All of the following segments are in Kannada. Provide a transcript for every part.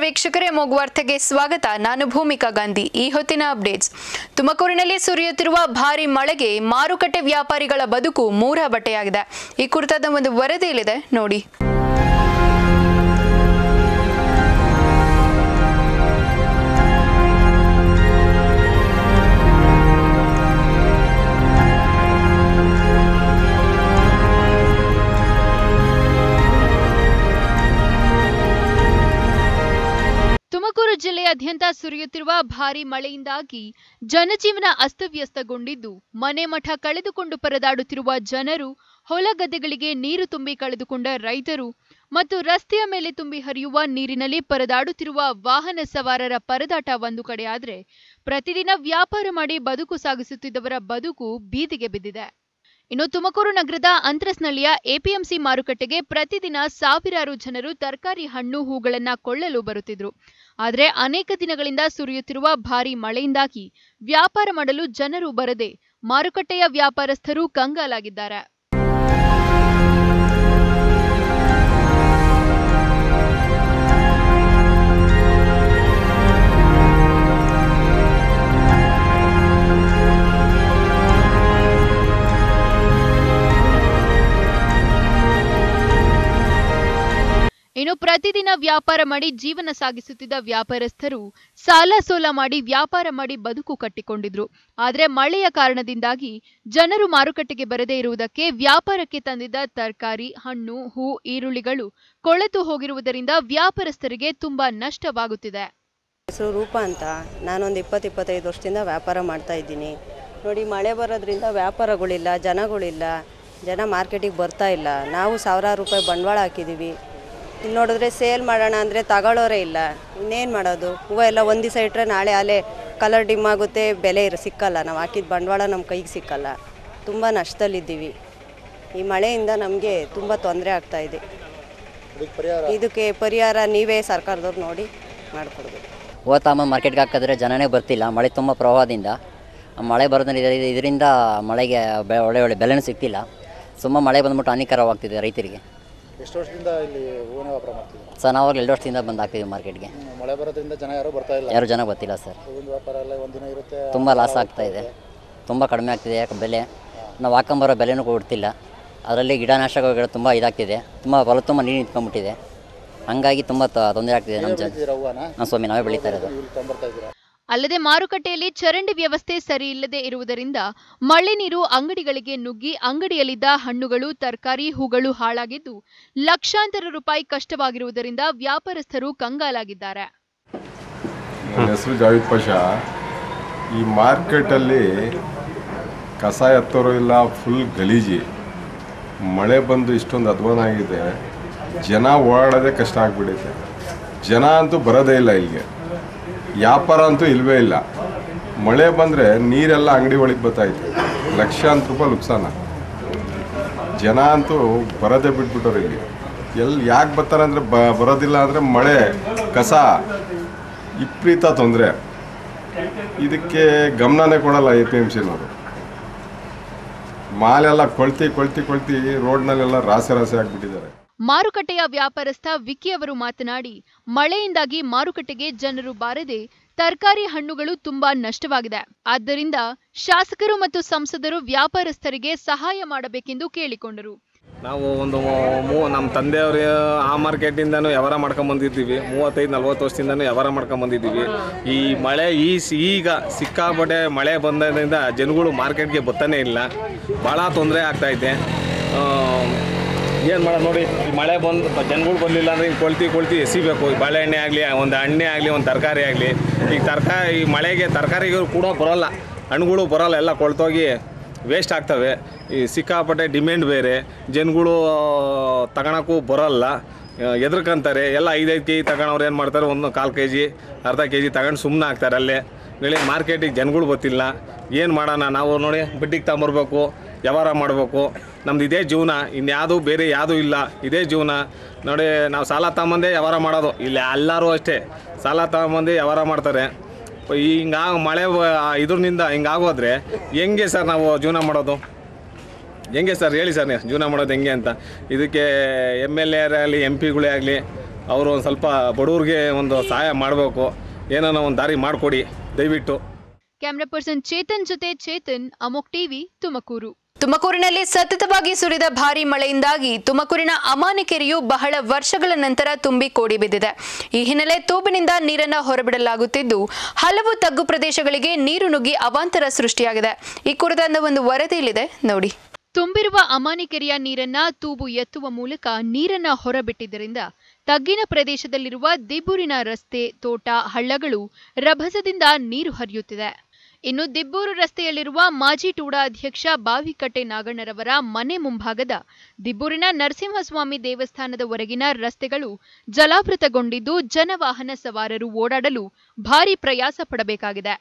ವೀಕ್ಷಕರೇ ಮೊಗ್ವಾರ್ತೆಗೆ ಸ್ವಾಗತ ನಾನು ಭೂಮಿಕಾ ಗಾಂಧಿ ಈ ಹೊತ್ತಿನ ಅಪ್ಡೇಟ್ಸ್ ತುಮಕೂರಿನಲ್ಲಿ ಸುರಿಯುತ್ತಿರುವ ಭಾರಿ ಮಳೆಗೆ ಮಾರುಕಟ್ಟೆ ವ್ಯಾಪಾರಿಗಳ ಬದುಕು ಮೂರ ಬಟ್ಟೆಯಾಗಿದೆ ಈ ಕುರಿತಾದ ಒಂದು ವರದಿ ಇಲ್ಲಿದೆ ನೋಡಿ ತುಮಕೂರು ಜಿಲ್ಲೆಯಾದ್ಯಂತ ಸುರಿಯುತ್ತಿರುವ ಭಾರಿ ಮಳೆಯಿಂದಾಗಿ ಜನಜೀವನ ಅಸ್ತವ್ಯಸ್ತಗೊಂಡಿದ್ದು ಮನೆ ಮಠ ಕಳೆದುಕೊಂಡು ಪರದಾಡುತ್ತಿರುವ ಜನರು ಹೊಲ ಗದ್ದೆಗಳಿಗೆ ನೀರು ತುಂಬಿ ಕಳೆದುಕೊಂಡ ರೈತರು ಮತ್ತು ರಸ್ತೆಯ ಮೇಲೆ ತುಂಬಿ ಹರಿಯುವ ನೀರಿನಲ್ಲಿ ಪರದಾಡುತ್ತಿರುವ ವಾಹನ ಸವಾರರ ಪರದಾಟ ಒಂದು ಕಡೆಯಾದ್ರೆ ಪ್ರತಿದಿನ ವ್ಯಾಪಾರ ಮಾಡಿ ಬದುಕು ಸಾಗಿಸುತ್ತಿದ್ದವರ ಬದುಕು ಬೀದಿಗೆ ಬಿದ್ದಿದೆ ಇನ್ನು ತುಮಕೂರು ನಗರದ ಅಂತ್ರಸ್ನಳ್ಳಿಯ ಎಪಿಎಂಸಿ ಮಾರುಕಟ್ಟೆಗೆ ಪ್ರತಿದಿನ ಸಾವಿರಾರು ಜನರು ತರಕಾರಿ ಹಣ್ಣು ಹೂಗಳನ್ನ ಕೊಳ್ಳಲು ಬರುತ್ತಿದ್ರು ಆದರೆ ಅನೇಕ ದಿನಗಳಿಂದ ಸುರಿಯುತ್ತಿರುವ ಭಾರಿ ಮಳೆಯಿಂದಾಗಿ ವ್ಯಾಪಾರ ಮಾಡಲು ಜನರು ಬರದೆ ಮಾರುಕಟ್ಟೆಯ ವ್ಯಾಪಾರಸ್ಥರು ಕಂಗಾಲಾಗಿದ್ದಾರೆ ಇನ್ನು ಪ್ರತಿದಿನ ವ್ಯಾಪಾರ ಮಾಡಿ ಜೀವನ ಸಾಗಿಸುತ್ತಿದ್ದ ವ್ಯಾಪಾರಸ್ಥರು ಸಾಲ ಸೋಲ ಮಾಡಿ ವ್ಯಾಪಾರ ಮಾಡಿ ಬದುಕು ಕಟ್ಟಿಕೊಂಡಿದ್ರು ಆದರೆ ಮಳೆಯ ಕಾರಣದಿಂದಾಗಿ ಜನರು ಮಾರುಕಟ್ಟೆಗೆ ಬರದೇ ಇರುವುದಕ್ಕೆ ವ್ಯಾಪಾರಕ್ಕೆ ತಂದಿದ್ದ ತರಕಾರಿ ಹಣ್ಣು ಹೂ ಈರುಳ್ಳಿಗಳು ಕೊಳೆತು ಹೋಗಿರುವುದರಿಂದ ವ್ಯಾಪಾರಸ್ಥರಿಗೆ ತುಂಬಾ ನಷ್ಟವಾಗುತ್ತಿದೆ ಹೆಸರು ರೂಪ ಅಂತ ನಾನೊಂದು ಇಪ್ಪತ್ತು ಇಪ್ಪತ್ತೈದು ವರ್ಷದಿಂದ ವ್ಯಾಪಾರ ಮಾಡ್ತಾ ಇದ್ದೀನಿ ನೋಡಿ ಮಳೆ ಬರೋದ್ರಿಂದ ವ್ಯಾಪಾರಗಳಿಲ್ಲ ಜನಗಳಿಲ್ಲ ಜನ ಮಾರ್ಕೆಟಿಗೆ ಬರ್ತಾ ಇಲ್ಲ ನಾವು ಸಾವಿರಾರು ರೂಪಾಯಿ ಬಂಡವಾಳ ಹಾಕಿದ್ದೀವಿ ಇಲ್ಲಿ ನೋಡಿದ್ರೆ ಸೇಲ್ ಮಾಡೋಣ ಅಂದರೆ ತಗೊಳ್ಳೋರೇ ಇಲ್ಲ ಇನ್ನೇನು ಮಾಡೋದು ಹೂವು ಎಲ್ಲ ಒಂದು ದಿವಸ ಇಟ್ಟರೆ ನಾಳೆ ಅಲ್ಲೇ ಕಲರ್ ಡಿಮ್ ಆಗುತ್ತೆ ಬೆಲೆ ಇರೋ ಸಿಕ್ಕಲ್ಲ ನಾವು ಹಾಕಿದ ಬಂಡವಾಳ ನಮ್ಮ ಕೈಗೆ ಸಿಕ್ಕಲ್ಲ ತುಂಬ ನಷ್ಟದಲ್ಲಿದ್ದೀವಿ ಈ ಮಳೆಯಿಂದ ನಮಗೆ ತುಂಬ ತೊಂದರೆ ಆಗ್ತಾ ಇದೆ ಇದಕ್ಕೆ ಪರಿಹಾರ ನೀವೇ ಸರ್ಕಾರದವ್ರು ನೋಡಿ ಮಾಡಿಕೊಡ್ಬೇಕು ಹೋತಾಮ ಮಾರ್ಕೆಟ್ಗೆ ಹಾಕಿದ್ರೆ ಜನನೇ ಬರ್ತಿಲ್ಲ ಮಳೆ ತುಂಬ ಪ್ರವಾಹದಿಂದ ಆ ಮಳೆ ಬರೋದ್ರಿಂದ ಇದರಿಂದ ಮಳೆಗೆ ಬೆ ಒಳ್ಳೆ ಒಳ್ಳೆ ಬೆಲೆನೂ ಸಿಗ್ತಿಲ್ಲ ತುಂಬ ಮಳೆ ಬಂದ್ಬಿಟ್ಟು ಹಾನಿಕರವಾಗ್ತಿದೆ ರೈತರಿಗೆ ಎಷ್ಟು ವರ್ಷದಿಂದ ಇಲ್ಲಿ ಹೂವಿನ ವ್ಯಾಪಾರ ಮಾಡ್ತಿದ್ದೀವಿ ಸರ್ ನಾವು ಎರಡು ವರ್ಷದಿಂದ ಬಂದು ಹಾಕ್ತಿದ್ದೀವಿ ಮಾರ್ಕೆಟ್ಗೆ ಮಳೆ ಬರೋದ್ರಿಂದ ಜನ ಯಾರೂ ಬರ್ತಾ ಇಲ್ಲ ಯಾರು ಜನ ಗೊತ್ತಿಲ್ಲ ಸರ್ ಹೂವಿನ ವ್ಯಾಪಾರ ಎಲ್ಲ ಒಂದಿನ ಇರುತ್ತೆ ತುಂಬ ಲಾಸ್ ಆಗ್ತಾ ಇದೆ ತುಂಬ ಕಡಿಮೆ ಆಗ್ತಿದೆ ಯಾಕೆ ಬೆಲೆ ನಾವು ಹಾಕೊಂಬರೋ ಬೆಲೆನೂ ಕೊಡ್ತಿಲ್ಲ ಅದರಲ್ಲಿ ಗಿಡನಾಶಕಗಳು ತುಂಬ ಇದಾಗ್ತಿದೆ ತುಂಬ ಹೊಲ ತುಂಬ ನೀರು ನಿಂತ್ಕೊಂಡ್ಬಿಟ್ಟಿದೆ ಹಂಗಾಗಿ ತುಂಬ ತ- ತೊಂದರೆ ಆಗ್ತಿದೆ ನಮ್ಮ ಜನ ಇದ್ದೀರಾ ಹೂವನ ನಮ್ಮ ಸ್ವಾಮಿ ನಾವೇ ಬೆಳೀತಾ ಇರೋದು ಇಲ್ಲಿ ತೊಗೊಂಬರ್ತಾ ಇದ್ದೀರಾ ಅಲ್ಲದೆ ಮಾರುಕಟ್ಟೆಯಲ್ಲಿ ಚರಂಡಿ ವ್ಯವಸ್ಥೆ ಸರಿ ಇಲ್ಲದೆ ಇರುವುದರಿಂದ ಮಳೆ ನೀರು ಅಂಗಡಿಗಳಿಗೆ ನುಗ್ಗಿ ಅಂಗಡಿಯಲ್ಲಿದ್ದ ಹಣ್ಣುಗಳು ತರಕಾರಿ ಹೂಗಳು ಹಾಳಾಗಿದ್ದು ಲಕ್ಷಾಂತರ ರೂಪಾಯಿ ಕಷ್ಟವಾಗಿರುವುದರಿಂದ ವ್ಯಾಪಾರಸ್ಥರು ಕಂಗಾಲಾಗಿದ್ದಾರೆ ನನ್ನ ಹೆಸರು ಜಾವಿದ್ ಪಾಷಾ ಈ ಮಾರ್ಕೆಟಲ್ಲಿ ಕಸ ಎತ್ತೋರು ಇಲ್ಲ ಫುಲ್ ಗಲೀಜಿ ಮಳೆ ಬಂದು ಇಷ್ಟೊಂದು ಅಧ್ವಾನ ಆಗಿದೆ ಜನ ಓಡಾಡೋದೇ ಕಷ್ಟ ಆಗಿಬಿಡುತ್ತೆ ಜನ ಅಂತೂ ಬರೋದೇ ಇಲ್ಲ ಇಲ್ಲಿಗೆ ವ್ಯಾಪಾರ ಅಂತೂ ಇಲ್ವೇ ಇಲ್ಲ ಮಳೆ ಬಂದರೆ ನೀರೆಲ್ಲ ಅಂಗಡಿ ಒಳಗೆ ಬರ್ತೈತೆ ಲಕ್ಷಾಂತರ ರೂಪಾಯಿ ನುಕ್ಸಾನ ಜನ ಅಂತೂ ಬರೋದೇ ಬಿಟ್ಬಿಟ್ಟವ್ರು ಇಲ್ಲಿ ಎಲ್ಲಿ ಯಾಕೆ ಬರ್ತಾರೆ ಅಂದರೆ ಬ ಬರೋದಿಲ್ಲ ಅಂದರೆ ಮಳೆ ಕಸ ವಿಪರೀತ ತೊಂದರೆ ಇದಕ್ಕೆ ಗಮನನೇ ಕೊಡಲ್ಲ ಎ ಪಿ ಎಮ್ ಸಿನವರು ಮಾಲೆಲ್ಲ ಕೊಳ್ತಿ ಕೊಳ್ತಿ ಕೊಳ್ತಿ ರೋಡ್ನಲ್ಲೆಲ್ಲ ರಾಸೆ ರಾಸೆ ಆಗಿಬಿಟ್ಟಿದ್ದಾರೆ ಮಾರುಕಟ್ಟೆಯ ವ್ಯಾಪಾರಸ್ಥ ವಿಕ್ಕಿ ಅವರು ಮಾತನಾಡಿ ಮಳೆಯಿಂದಾಗಿ ಮಾರುಕಟ್ಟೆಗೆ ಜನರು ಬಾರದೆ ತರಕಾರಿ ಹಣ್ಣುಗಳು ತುಂಬಾ ನಷ್ಟವಾಗಿದೆ ಆದ್ದರಿಂದ ಶಾಸಕರು ಮತ್ತು ಸಂಸದರು ವ್ಯಾಪಾರಸ್ಥರಿಗೆ ಸಹಾಯ ಮಾಡಬೇಕೆಂದು ಕೇಳಿಕೊಂಡರು ನಾವು ಒಂದು ಮೂ ನಮ್ಮ ತಂದೆಯವರು ಆ ಮಾರ್ಕೆಟಿಂದನೂ ವ್ಯವಹಾರ ಮಾಡ್ಕೊಂಬಂದಿದ್ದೀವಿ ಮೂವತ್ತೈದು ನಲ್ವತ್ತು ವರ್ಷದಿಂದನೂ ವ್ಯವಹಾರ ಮಾಡ್ಕೊಂಬಂದಿದ್ದೀವಿ ಈ ಮಳೆ ಈ ಸಿ- ಈಗ ಸಿಕ್ಕಾಪಟ್ಟೆ ಮಳೆ ಬಂದದ್ರಿಂದ ಜನಗಳು ಮಾರ್ಕೆಟ್ಗೆ ಬರ್ತಾನೆ ಇಲ್ಲ ಭಾಳ ತೊಂದರೆ ಆಗ್ತಾಯಿದೆ ಏನು ಮಾಡೋದು ನೋಡಿ ಈ ಮಳೆ ಬಂದು ಜನಗಳು ಬರಲಿಲ್ಲ ಅಂದರೆ ಈಗ ಕೊಳ್ತಿ ಕೊಳ್ತಿ ಎಸಿಬೇಕು ಈ ಬಾಳೆಹಣ್ಣೆ ಆಗಲಿ ಒಂದು ಹಣ್ಣೆ ಆಗಲಿ ಒಂದು ತರಕಾರಿ ಆಗಲಿ ಈಗ ತರಕಾರಿ ಈ ಮಳೆಗೆ ತರಕಾರಿಗಳು ಕೂಡ ಬರೋಲ್ಲ ಹಣ್ಣುಗಳು ಬರೋಲ್ಲ ಎಲ್ಲ ಕೊಳ್ತೋಗಿ ವೇಸ್ಟ್ ಆಗ್ತವೆ ಈ ಸಿಕ್ಕಾಪಟ್ಟೆ ಡಿಮ್ಯಾಂಡ್ ಬೇರೆ ಜನಗಳು ತಗೊಳಕ್ಕೂ ಬರೋಲ್ಲ ಎದ್ರಕಂತಾರೆ ಎಲ್ಲ ಐದೈದು ಕೆ ಜಿ ತಗೊಳವ್ರು ಏನು ಮಾಡ್ತಾರೆ ಒಂದು ಕಾಲು ಕೆ ಜಿ ಅರ್ಧ ಕೆ ಜಿ ತಗೊಂಡು ಸುಮ್ಮನೆ ಆಗ್ತಾರೆ ಅಲ್ಲೇ ಬೆಳೆ ಮಾರ್ಕೆಟಿಗೆ ಜನಗಳು ಗೊತ್ತಿಲ್ಲ ಏನು ಮಾಡೋಣ ನಾವು ನೋಡಿ ಬಡ್ಡಿಗೆ ತಗೊಂಬರ್ಬೇಕು ವ್ಯವಹಾರ ಮಾಡಬೇಕು ನಮ್ದು ಇದೇ ಜೀವನ ಇನ್ಯಾವುದೂ ಬೇರೆ ಯಾವುದೂ ಇಲ್ಲ ಇದೇ ಜೀವನ ನೋಡಿ ನಾವು ಸಾಲ ತಗೊಂಬಂದೇ ವ್ಯವಹಾರ ಮಾಡೋದು ಇಲ್ಲಿ ಎಲ್ಲರೂ ಅಷ್ಟೇ ಸಾಲ ತಗೊಂಬಂದು ವ್ಯವಹಾರ ಮಾಡ್ತಾರೆ ಹಿಂಗಾಗಿ ಮಳೆ ಇದ್ರಿಂದ ಹಿಂಗಾಗೋದ್ರೆ ಹೆಂಗೆ ಸರ್ ನಾವು ಜೀವನ ಮಾಡೋದು ಹೆಂಗೆ ಸರ್ ಹೇಳಿ ಸರ್ ನೀವು ಜೀವನ ಮಾಡೋದು ಹೆಂಗೆ ಅಂತ ಇದಕ್ಕೆ ಎಮ್ ಎಲ್ ಎ ಆಗಲಿ ಎಮ್ ಪಿಗಳೇ ಆಗಲಿ ಅವರು ಒಂದು ಸ್ವಲ್ಪ ಬಡವ್ರಿಗೆ ಒಂದು ಸಹಾಯ ಮಾಡಬೇಕು ಏನಾನ ಒಂದು ದಾರಿ ಮಾಡಿಕೊಡಿ ದಯವಿಟ್ಟು ಕ್ಯಾಮ್ರಾ ಪರ್ಸನ್ ಚೇತನ್ ಜೊತೆ ಚೇತನ್ ಅಮೋಕ್ ಟಿವಿ ತುಮಕೂರು ತುಮಕೂರಿನಲ್ಲಿ ಸತತವಾಗಿ ಸುರಿದ ಭಾರಿ ಮಳೆಯಿಂದಾಗಿ ತುಮಕೂರಿನ ಅಮಾನಿ ಕೆರೆಯು ಬಹಳ ವರ್ಷಗಳ ನಂತರ ತುಂಬಿ ಕೋಡಿ ಬಿದ್ದಿದೆ ಈ ಹಿನ್ನೆಲೆ ತೂಬಿನಿಂದ ನೀರನ್ನು ಹೊರಬಿಡಲಾಗುತ್ತಿದ್ದು ಹಲವು ತಗ್ಗು ಪ್ರದೇಶಗಳಿಗೆ ನೀರು ನುಗ್ಗಿ ಅವಾಂತರ ಸೃಷ್ಟಿಯಾಗಿದೆ ಈ ಕುರಿತಾದ ಒಂದು ವರದಿ ಇಲ್ಲಿದೆ ನೋಡಿ ತುಂಬಿರುವ ಅಮಾನಿ ಕೆರೆಯ ನೀರನ್ನ ತೂಬು ಎತ್ತುವ ಮೂಲಕ ನೀರನ್ನ ಹೊರಬಿಟ್ಟಿದ್ದರಿಂದ ತಗ್ಗಿನ ಪ್ರದೇಶದಲ್ಲಿರುವ ದಿಬ್ಬೂರಿನ ರಸ್ತೆ ತೋಟ ಹಳ್ಳಗಳು ರಭಸದಿಂದ ನೀರು ಹರಿಯುತ್ತಿದೆ ಇನ್ನು ದಿಬ್ಬೂರು ರಸ್ತೆಯಲ್ಲಿರುವ ಮಾಜಿ ಟೂಡಾ ಅಧ್ಯಕ್ಷ ಬಾವಿಕಟ್ಟೆ ನಾಗಣ್ಣರವರ ಮನೆ ಮುಂಭಾಗದ ದಿಬ್ಬೂರಿನ ನರಸಿಂಹಸ್ವಾಮಿ ದೇವಸ್ಥಾನದವರೆಗಿನ ರಸ್ತೆಗಳು ಜಲಾವೃತಗೊಂಡಿದ್ದು ಜನವಾಹನ ಸವಾರರು ಓಡಾಡಲು ಭಾರಿ ಪ್ರಯಾಸ ಪಡಬೇಕಾಗಿದೆ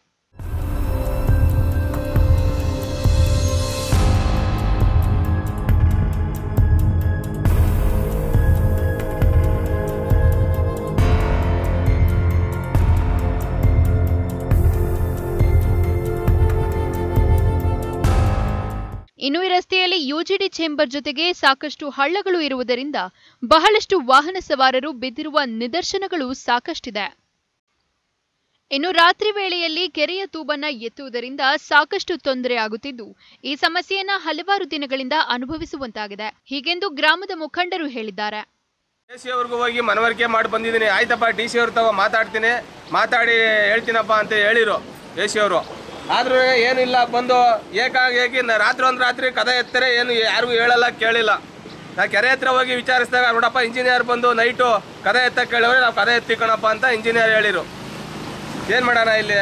ಇನ್ನು ಈ ರಸ್ತೆಯಲ್ಲಿ ಯುಜಿಡಿ ಚೇಂಬರ್ ಜೊತೆಗೆ ಸಾಕಷ್ಟು ಹಳ್ಳಗಳು ಇರುವುದರಿಂದ ಬಹಳಷ್ಟು ವಾಹನ ಸವಾರರು ಬಿದ್ದಿರುವ ನಿದರ್ಶನಗಳು ಸಾಕಷ್ಟಿದೆ ಇನ್ನು ರಾತ್ರಿ ವೇಳೆಯಲ್ಲಿ ಕೆರೆಯ ತೂಬನ್ನ ಎತ್ತುವುದರಿಂದ ಸಾಕಷ್ಟು ತೊಂದರೆ ಆಗುತ್ತಿದ್ದು ಈ ಸಮಸ್ಯೆಯನ್ನ ಹಲವಾರು ದಿನಗಳಿಂದ ಅನುಭವಿಸುವಂತಾಗಿದೆ ಹೀಗೆಂದು ಗ್ರಾಮದ ಮುಖಂಡರು ಹೇಳಿದ್ದಾರೆ ಡಿ ಸಿ ಅವ್ರಿಗೂ ಹೋಗಿ ಮನವರಿಕೆ ಮಾಡಿ ಬಂದಿದ್ದೀನಿ ಆಯ್ತಪ್ಪ ಡಿ ಸಿ ಅವ್ರ ತವ ಮಾತಾಡ್ತೀನಿ ಮಾತಾಡಿ ಹೇಳ್ತೀನಪ್ಪ ಅಂತ ಹೇಳಿರು ಡಿ ಸಿ ಅವರು ಆದ್ರೂ ಏನಿಲ್ಲ ಬಂದು ಏಕಾಗಿ ಏಕಿ ನ- ರಾತ್ರಿ ಒಂದು ರಾತ್ರಿ ಕದ ಎತ್ತಾರೆ ಏನು ಯಾರಿಗೂ ಹೇಳಲ್ಲ ಕೇಳಿಲ್ಲ ನಾ ಕೆರೆ ಹತ್ರ ಹೋಗಿ ವಿಚಾರಿಸಿದಾಗ ನೋಡಪ್ಪ ಇಂಜಿನಿಯರ್ ಬಂದು ನೈಟು ಕದ ಎತ್ತ ಕೇಳಿದ್ರೆ ನಾವು ಕದ ಎತ್ತಿ ಕಣಪ್ಪ ಅಂತ ಇಂಜಿನಿಯರ್ ಹೇಳಿರು ಏನು ಮಾಡೋಣ ಇಲ್ಲಿ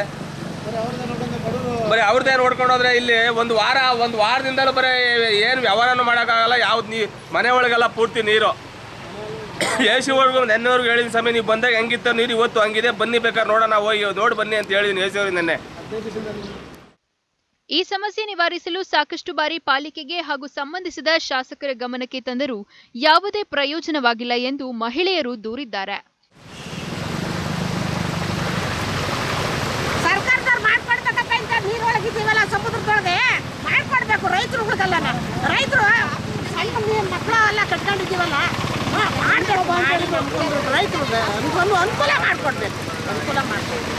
ಬರೀ ಅವ್ರದ್ದೇ ನೋಡ್ಕೊಂಡು ಹೋದ್ರೆ ಇಲ್ಲಿ ಒಂದು ವಾರ ಒಂದು ವಾರದಿಂದಲೂ ಬರೀ ಏನು ವ್ಯವಹಾರನೂ ಮಾಡೋಕ್ಕಾಗಲ್ಲ ಯಾವ್ದು ನೀ ಮನೆ ಒಳಗೆಲ್ಲ ಪೂರ್ತಿ ನೀರು ಏಸಿವರೆಗೂ ನೆನ್ನೆವರೆಗೂ ಹೇಳಿದ ಸಮಯ ನೀವು ಬಂದಾಗ ಹೆಂಗಿತ್ತು ನೀರು ಇವತ್ತು ಹಂಗಿದೆ ಬನ್ನಿ ಬೇಕಾದ್ರೆ ನೋಡೋಣ ಹೋಗಿ ನೋಡಿ ಬನ್ನಿ ಅಂತ ಹೇಳಿದ್ದೀನಿ ಏಸಿಯವ್ರಿಗೆ ನೆನ್ನೆ ಈ ಸಮಸ್ಯೆ ನಿವಾರಿಸಲು ಸಾಕಷ್ಟು ಬಾರಿ ಪಾಲಿಕೆಗೆ ಹಾಗೂ ಸಂಬಂಧಿಸಿದ ಶಾಸಕರ ಗಮನಕ್ಕೆ ತಂದರೂ ಯಾವುದೇ ಪ್ರಯೋಜನವಾಗಿಲ್ಲ ಎಂದು ಮಹಿಳೆಯರು ದೂರಿದ್ದಾರೆ ಸರ್ಕಾರದವ್ರು ಮಾಡ್ಕೊಡ್ಬೇಕಪ್ಪ ಇಂಥ ನೀರೊಳಗಿದ್ದೀವಲ್ಲ ಸಮುದ್ರದೊಳಗೆ ಮಾಡ್ಕೊಡ್ಬೇಕು ರೈತರುಗಳಿಗೆಲ್ಲ ರೈತರು ಸಣ್ಣ ನೀರು ಮಕ್ಕಳು ಎಲ್ಲ ಕಟ್ಕೊಂಡಿದ್ದೀವಲ್ಲ ಹಾ, ಮಾಡ್ಬೇಕು ಮಾಡ್ಬೇಕು. ರೈತರು ಅನುಕೂಲ ಅನುಕೂಲ ಮಾಡ್ಕೊಡ್ಬೇಕು ಅನುಕೂಲ ಮಾಡ್ಬೇಕು